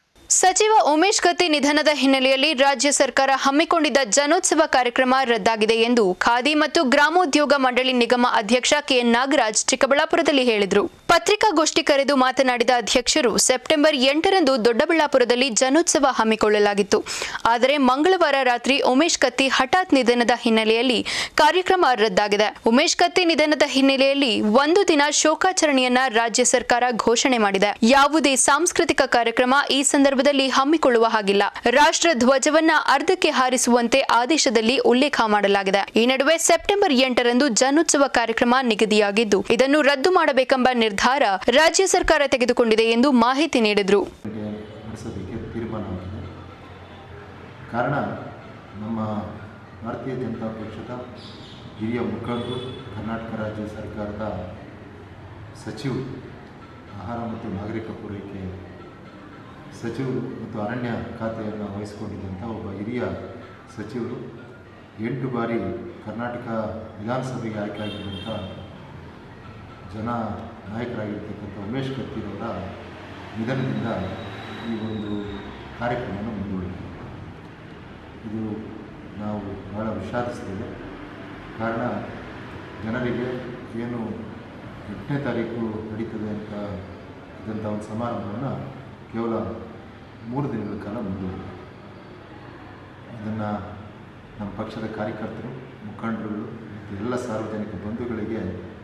ಸಚಿವ ಉಮೇಶ್ ಕತ್ತಿ ನಿಧನದ ಹಿನ್ನೆಲೆಯಲ್ಲಿ ರಾಜ್ಯ ಸರ್ಕಾರ ಹಮ್ಮಿಕೊಂಡಿದ್ದ ಜನೋತ್ಸವ ಕಾರ್ಯಕ್ರಮ ರದ್ದಾಗಿದೆ ಎಂದು ಖಾದಿ ಮತ್ತು ಗ್ರಾಮೋದ್ಯೋಗ ಮಂಡಳಿ ನಿಗಮ ಅಧ್ಯಕ್ಷ ಕೆಎನ್ ನಾಗರಾಜ್ ಚಿಕ್ಕಬಳ್ಳಾಪುರದಲ್ಲಿ ಹೇಳಿದರು ಪತ್ರಿಕಾಗೋಷ್ಠಿ ಕರೆದು ಮಾತನಾಡಿದ ಅಧ್ಯಕ್ಷರು ಸೆಪ್ಟೆಂಬರ್ ಎಂಟರಂದು ದೊಡ್ಡಬಳ್ಳಾಪುರದಲ್ಲಿ ಜನೋತ್ಸವ ಹಮ್ಮಿಕೊಳ್ಳಲಾಗಿತ್ತು ಆದರೆ ಮಂಗಳವಾರ ರಾತ್ರಿ ಉಮೇಶ್ ಕತ್ತಿ ಹಠಾತ್ ನಿಧನದ ಹಿನ್ನೆಲೆಯಲ್ಲಿ ಕಾರ್ಯಕ್ರಮ ರದ್ದಾಗಿದೆ ಉಮೇಶ್ ಕತ್ತಿ ನಿಧನದ ಹಿನ್ನೆಲೆಯಲ್ಲಿ ಒಂದು ದಿನ ಶೋಕಾಚರಣೆಯನ್ನ ರಾಜ್ಯ ಸರ್ಕಾರ ಘೋಷಣೆ ಮಾಡಿದೆ ಯಾವುದೇ ಸಾಂಸ್ಕೃತಿಕ ಕಾರ್ಯಕ್ರಮ ಈ ಸಂದರ್ಭದಲ್ಲಿ ಹಮ್ಮಿಕೊಳ್ಳುವ ಹಾಗಿಲ್ಲ ರಾಷ್ಟ್ರ ಧ್ವಜವನ್ನ ಅರ್ಧಕ್ಕೆ ಹಾರಿಸುವಂತೆ ಆದೇಶದಲ್ಲಿ ಉಲ್ಲೇಖ ಮಾಡಲಾಗಿದೆ ಈ ನಡುವೆ ಸೆಪ್ಟೆಂಬರ್ ಎಂಟರಂದು ಜನೋತ್ಸವ ಕಾರ್ಯಕ್ರಮ ನಿಗದಿಯಾಗಿದ್ದು ಇದನ್ನು ರದ್ದು ಮಾಡಬೇಕೆಂಬ ನಿರ್ಧಾರ ರಾಜ್ಯ ಸರ್ಕಾರ ತೆಗೆದುಕೊಂಡಿದೆ ಎಂದು ಮಾಹಿತಿ ನೀಡಿದರು ನಡೆಸೋದಕ್ಕೆ ತೀರ್ಮಾನವಾಗಿದೆ ಕಾರಣ ನಮ್ಮ ಭಾರತೀಯ ಜನತಾ ಪಕ್ಷದ ಹಿರಿಯ ಮುಖಂಡರು ಕರ್ನಾಟಕ ರಾಜ್ಯ ಸರ್ಕಾರದ ಸಚಿವರು ಆಹಾರ ಮತ್ತು ನಾಗರಿಕ ಪೂರೈಕೆ ಸಚಿವರು ಮತ್ತು ಅರಣ್ಯ ಖಾತೆಯನ್ನು ವಹಿಸಿಕೊಂಡಿದ್ದಂಥ ಒಬ್ಬ ಹಿರಿಯ ಸಚಿವರು ಎಂಟು ಬಾರಿ ಕರ್ನಾಟಕ ವಿಧಾನಸಭೆಗೆ ಆಯ್ಕೆಯಾಗಿರುವಂಥ ಜನ ನಾಯಕರಾಗಿರ್ತಕ್ಕಂಥ ಉಮೇಶ್ ಕತ್ತಿರವರ ನಿಧನದಿಂದ ಈ ಒಂದು ಕಾರ್ಯಕ್ರಮವನ್ನು ಮುಂದೂಡಿದೆ ಇದು ನಾವು ಬಹಳ ವಿಷಾದಿಸ್ತೇವೆ ಕಾರಣ ಜನರಿಗೆ ಏನು ಎಂಟನೇ ತಾರೀಕು ನಡೀತದೆ ಅಂತ ಇದ್ದಂಥ ಒಂದು ಸಮಾರಂಭವನ್ನು ಕೇವಲ ಮೂರು ದಿನಗಳ ಕಾಲ ಮುಂದೂಡಿದೆ ಇದನ್ನು ನಮ್ಮ ಪಕ್ಷದ ಕಾರ್ಯಕರ್ತರು ಮುಖಂಡರುಗಳು ಮತ್ತು ಎಲ್ಲ ಸಾರ್ವಜನಿಕ ಬಂಧುಗಳಿಗೆ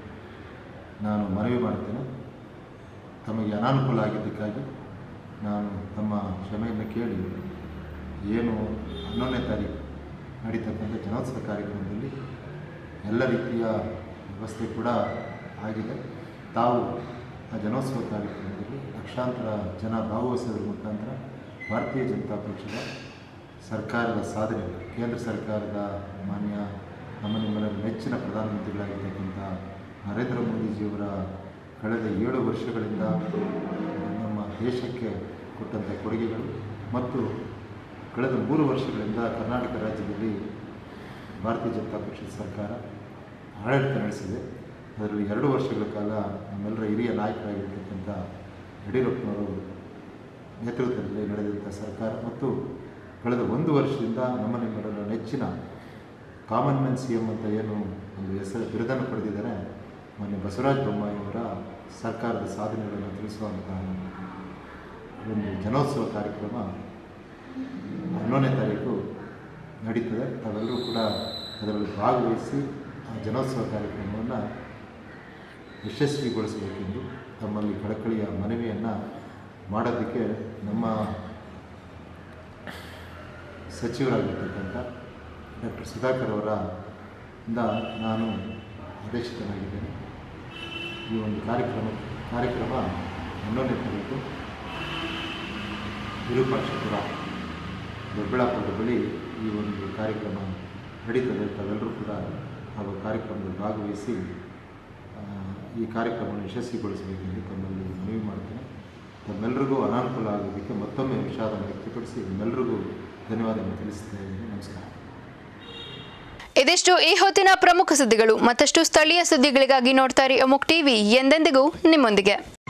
ನಾನು ಮನವಿ ಮಾಡ್ತೇನೆ ತಮಗೆ ಅನಾನುಕೂಲ ಆಗಿದ್ದಕ್ಕಾಗಿ ನಾನು ತಮ್ಮ ಕ್ಷಮೆಯನ್ನು ಕೇಳಿ ಏನು ಹನ್ನೊಂದನೇ ತಾರೀಕು ನಡೀತಕ್ಕಂಥ ಜನೋತ್ಸವ ಕಾರ್ಯಕ್ರಮದಲ್ಲಿ ಎಲ್ಲ ರೀತಿಯ ವ್ಯವಸ್ಥೆ ಕೂಡ ಆಗಿದೆ ತಾವು ಆ ಜನೋತ್ಸವ ಕಾರ್ಯಕ್ರಮದಲ್ಲಿ ಲಕ್ಷಾಂತರ ಜನ ಭಾಗವಹಿಸೋದ್ರ ಮುಖಾಂತರ ಭಾರತೀಯ ಜನತಾ ಪಕ್ಷದ ಸರ್ಕಾರದ ಸಾಧನೆ ಕೇಂದ್ರ ಸರ್ಕಾರದ ಮಾನ್ಯ ನಮ್ಮ ನಿಮ್ಮೆಲ್ಲ ನೆಚ್ಚಿನ ಪ್ರಧಾನಮಂತ್ರಿಗಳಾಗಿರ್ತಕ್ಕಂಥ ನರೇಂದ್ರ ಮೋದಿಜಿಯವರ ಕಳೆದ ಏಳು ವರ್ಷಗಳಿಂದ ನಮ್ಮ ದೇಶಕ್ಕೆ ಕೊಟ್ಟಂಥ ಕೊಡುಗೆಗಳು ಮತ್ತು ಕಳೆದ ಮೂರು ವರ್ಷಗಳಿಂದ ಕರ್ನಾಟಕ ರಾಜ್ಯದಲ್ಲಿ ಭಾರತೀಯ ಜನತಾ ಪಕ್ಷದ ಸರ್ಕಾರ ಆಡಳಿತ ನಡೆಸಿದೆ ಅದರಲ್ಲಿ ಎರಡು ವರ್ಷಗಳ ಕಾಲ ನಮ್ಮೆಲ್ಲರ ಹಿರಿಯ ನಾಯಕರಾಗಿರ್ತಕ್ಕಂಥ ಯಡಿಯೂರಪ್ಪನವರು ನೇತೃತ್ವದಲ್ಲಿ ನಡೆದಂಥ ಸರ್ಕಾರ ಮತ್ತು ಕಳೆದ ಒಂದು ವರ್ಷದಿಂದ ನಮ್ಮ ನಿಮ್ಮೆಲ್ಲರ ನೆಚ್ಚಿನ ಕಾಮನ್ ಮ್ಯಾನ್ ಸಿ ಎಂ ಅಂತ ಏನು ಒಂದು ಹೆಸರು ಬಿರುದನ್ನು ಪಡೆದಿದ್ದಾರೆ ಮೊನ್ನೆ ಬಸವರಾಜ ಬೊಮ್ಮಾಯಿಯವರ ಸರ್ಕಾರದ ಸಾಧನೆಗಳನ್ನು ತಿಳಿಸುವಂತಹ ಒಂದು ಜನೋತ್ಸವ ಕಾರ್ಯಕ್ರಮ ಹನ್ನೊಂದನೇ ತಾರೀಕು ನಡೀತದೆ ತಾವೆಲ್ಲರೂ ಕೂಡ ಅದರಲ್ಲಿ ಭಾಗವಹಿಸಿ ಆ ಜನೋತ್ಸವ ಕಾರ್ಯಕ್ರಮವನ್ನು ಯಶಸ್ವಿಗೊಳಿಸಬೇಕೆಂದು ತಮ್ಮಲ್ಲಿ ಕಳಕಳಿಯ ಮನವಿಯನ್ನು ಮಾಡೋದಕ್ಕೆ ನಮ್ಮ ಸಚಿವರಾಗಿರ್ತಕ್ಕಂಥ ಡಾಕ್ಟರ್ ಸುಧಾಕರ್ ಅವರ ಇಂದ ನಾನು ಆದೇಶಿತನಾಗಿದ್ದೇನೆ ಈ ಒಂದು ಕಾರ್ಯಕ್ರಮ ಕಾರ್ಯಕ್ರಮ ಹನ್ನೊಂದನೇ ತಾರೀಕು ವಿರೂಪಾಕ್ಷಪುರ ದೊಡ್ಡಬಳ್ಳಾಪುರದ ಬಳಿ ಈ ಒಂದು ಕಾರ್ಯಕ್ರಮ ನಡೀತದೆ ತಾವೆಲ್ಲರೂ ಕೂಡ ಆ ಕಾರ್ಯಕ್ರಮದಲ್ಲಿ ಭಾಗವಹಿಸಿ ಆ, ಈ ಕಾರ್ಯಕ್ರಮವನ್ನು ಯಶಸ್ವಿಗೊಳಿಸಬೇಕೆಂದು ತಮ್ಮಲ್ಲಿ ಮನವಿ ಮಾಡ್ತೇನೆ ತಮ್ಮೆಲ್ಲರಿಗೂ ಅನಾನುಕೂಲ ಆಗೋದಕ್ಕೆ ಮತ್ತೊಮ್ಮೆ ವಿಷಾದವನ್ನು ವ್ಯಕ್ತಪಡಿಸಿ ನಿಮ್ಮೆಲ್ಲರಿಗೂ ಧನ್ಯವಾದಗಳನ್ನು ತಿಳಿಸ್ತಾ ಇದ್ದೀನಿ ನಮಸ್ಕಾರ ಇದಿಷ್ಟು ಈ ಹೊತ್ತಿನ ಪ್ರಮುಖ ಸುದ್ದಿಗಳು ಮತ್ತಷ್ಟು ಸ್ಥಳೀಯ ಸುದ್ದಿಗಳಿಗಾಗಿ ನೋಡ್ತಾ ಇರಿ ಅಮುಕ್ ಟಿವಿ ಎಂದೆಂದಿಗೂ ನಿಮ್ಮೊಂದಿಗೆ